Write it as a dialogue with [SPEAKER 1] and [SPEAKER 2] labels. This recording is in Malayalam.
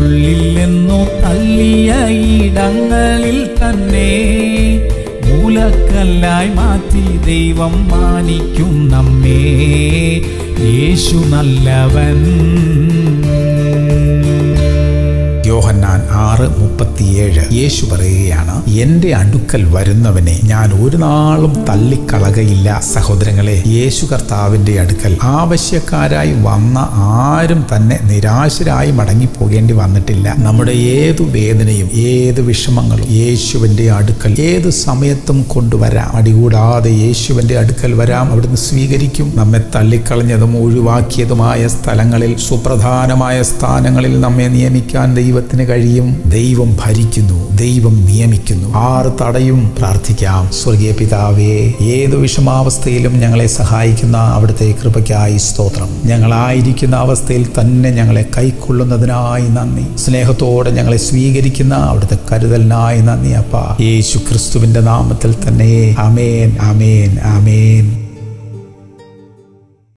[SPEAKER 1] കൊള്ളില്ലെന്നു തള്ളിയ ഇടങ്ങളിൽ തന്നെ മൂലക്കല്ലായി മാറ്റി ദൈവം മാനിക്കും നമ്മേ യേശു നല്ലവൻ
[SPEAKER 2] യോഹന്നാൻ ആറ് മുപ്പത്തിയേഴ് യേശു പറയുകയാണ് എൻ്റെ അടുക്കൽ വരുന്നവനെ ഞാൻ ഒരു നാളും തള്ളിക്കളകയില്ല സഹോദരങ്ങളെ യേശു കർത്താവിൻ്റെ അടുക്കൽ ആവശ്യക്കാരായി വന്ന ആരും തന്നെ നിരാശരായി മടങ്ങിപ്പോകേണ്ടി വന്നിട്ടില്ല നമ്മുടെ ഏതു വേദനയും ഏത് വിഷമങ്ങളും യേശുവിൻ്റെ അടുക്കൽ ഏത് സമയത്തും കൊണ്ടുവരാം അടികൂടാതെ യേശുവിൻ്റെ അടുക്കൽ വരാം അവിടുന്ന് സ്വീകരിക്കും നമ്മെ തള്ളിക്കളഞ്ഞതും ഒഴിവാക്കിയതുമായ സ്ഥലങ്ങളിൽ സുപ്രധാനമായ സ്ഥാനങ്ങളിൽ നമ്മെ നിയമിക്കാൻ ദൈവത്തിന് കഴിയും ദൈവം ഭരിക്കുന്നു ദൈവം നിയമിക്കുന്നു ആറ് തടയും പ്രാർത്ഥിക്കാം സ്വർഗീയ പിതാവേ ഏതു വിഷമാവസ്ഥയിലും ഞങ്ങളെ സഹായിക്കുന്ന അവിടുത്തെ കൃപയ്ക്കായി സ്തോത്രം ഞങ്ങളായിരിക്കുന്ന അവസ്ഥയിൽ തന്നെ ഞങ്ങളെ കൈക്കൊള്ളുന്നതിനായി നന്ദി സ്നേഹത്തോടെ ഞങ്ങളെ സ്വീകരിക്കുന്ന അവിടുത്തെ കരുതലിനായി നന്ദി അപ്പ യേശു ക്രിസ്തുവിന്റെ നാമത്തിൽ തന്നെ അമേൻ അമേൻ അമേൻ